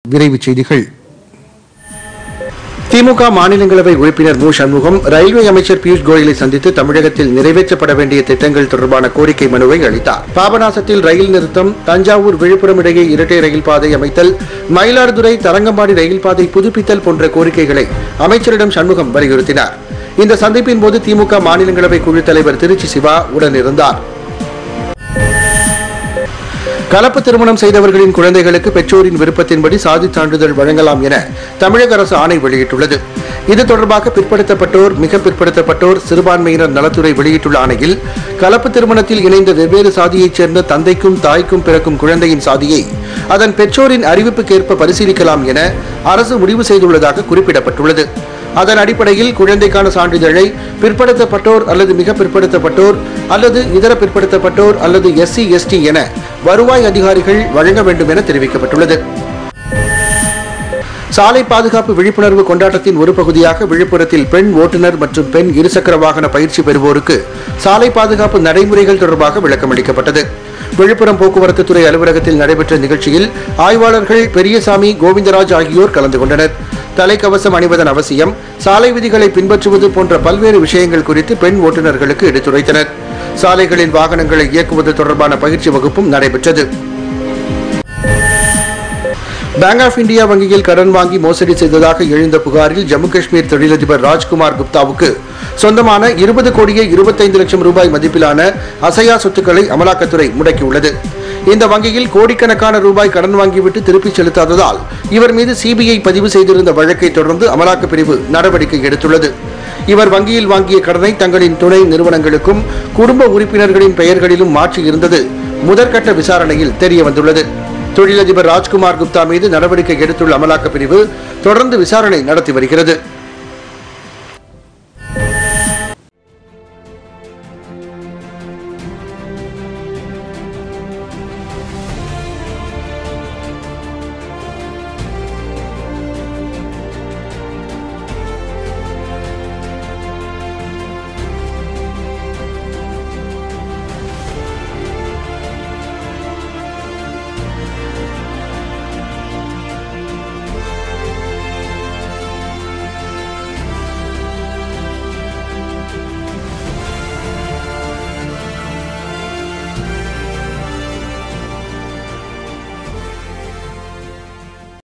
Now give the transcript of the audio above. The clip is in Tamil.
விரைவுச் செய்திகள் திமுக மாநிலங்களவை உறுப்பினர் மு சண்முகம் ரயில்வே அமைச்சர் பியூஷ் கோயலை சந்தித்து தமிழகத்தில் நிறைவேற்றப்பட வேண்டிய திட்டங்கள் தொடர்பான கோரிக்கை மனுவை அளித்தார் பாபநாசத்தில் ரயில் நிறுத்தம் தஞ்சாவூர் விழுப்புரம் இடையே இரட்டை ரயில் பாதை அமைத்தல் மயிலாடுதுறை தரங்கம்பாடி ரயில் பாதை புதுப்பித்தல் போன்ற கோரிக்கைகளை அமைச்சரிடம் சண்முகம் வலியுறுத்தினார் இந்த சந்திப்பின் போது திமுக மாநிலங்களவை குழு தலைவர் திருச்சி சிவா உடனிருந்தார் கலப்பு திருமணம் செய்தவர்களின் குழந்தைகளுக்கு பெற்றோரின் விருப்பத்தின்படி சாதிச் சான்றிதழ் வழங்கலாம் என தமிழக அரசு ஆணை வெளியிட்டுள்ளது இது தொடர்பாக பிற்படுத்தப்பட்டோர் மிக பிற்படுத்தப்பட்டோர் சிறுபான்மையினர் நலத்துறை வெளியிட்டுள்ள ஆணையில் கலப்பு திருமணத்தில் இணைந்த வெவ்வேறு சாதியைச் சேர்ந்த தந்தைக்கும் தாய்க்கும் பிறக்கும் குழந்தையின் சாதியை அதன் பெற்றோரின் அறிவிப்புக்கேற்ப பரிசீலிக்கலாம் என அரசு முடிவு செய்துள்ளதாக குறிப்பிடப்பட்டுள்ளது அதன் அடிப்படையில் குழந்தைக்கான சான்றிதழை பிற்படுத்தப்பட்டோர் அல்லது மிக பிற்படுத்தப்பட்டோர் அல்லது இதர பிற்படுத்தப்பட்டோர் அல்லது எஸ்சி எஸ்டி என வருவாய் அதிகாரிகள் வழங்க வேண்டும் என தெரிவிக்கப்பட்டுள்ளது சாலை பாதுகாப்பு விழிப்புணர்வு கொண்டாட்டத்தின் ஒரு பகுதியாக விழுப்புரத்தில் பெண் ஓட்டுநர் மற்றும் பெண் இருசக்கர வாகன பயிற்சி பெறுவோருக்கு சாலை பாதுகாப்பு நடைமுறைகள் தொடர்பாக விளக்கமளிக்கப்பட்டது விழுப்புரம் போக்குவரத்து துறை அலுவலகத்தில் நடைபெற்ற நிகழ்ச்சியில் ஆய்வாளர்கள் பெரியசாமி கோவிந்தராஜ் ஆகியோர் கலந்து கொண்டனர் தலைக்கவசம் அணிவதன் அவசியம் சாலை விதிகளை பின்பற்றுவது போன்ற பல்வேறு விஷயங்கள் குறித்து பெண் ஓட்டுநர்களுக்கு எடுத்துரைத்தனர் சாலைகளில் வாகனங்களை இயக்குவது தொடர்பான பயிற்சி வகுப்பும் நடைபெற்றது பேங்க் ஆஃப் இந்தியா வங்கியில் கடன் வாங்கி மோசடி செய்ததாக எழுந்த புகாரில் ஜம்மு காஷ்மீர் தொழிலதிபர் ராஜ்குமார் குப்தாவுக்கு சொந்தமான இருபது கோடியே இருபத்தைந்து லட்சம் ரூபாய் மதிப்பிலான அசையா சொத்துக்களை அமலாக்கத்துறை முடக்கியுள்ளது இந்த வங்கியில் கோடிக்கணக்கான ரூபாய் கடன் வாங்கிவிட்டு திருப்பிச் செலுத்தாததால் இவர் மீது சிபிஐ பதிவு செய்திருந்த வழக்கை தொடர்ந்து அமலாக்கப் பிரிவு நடவடிக்கை எடுத்துள்ளது இவர் வங்கியில் வாங்கிய கடனை தங்களின் துணை நிறுவனங்களுக்கும் குடும்ப உறுப்பினர்களின் பெயர்களிலும் மாற்றி இருந்தது முதற்கட்ட விசாரணையில் தெரியவந்துள்ளது தொழிலதிபர் ராஜ்குமார் குப்தா மீது நடவடிக்கை எடுத்துள்ள அமலாக்கப் பிரிவு தொடர்ந்து விசாரணை நடத்தி வருகிறது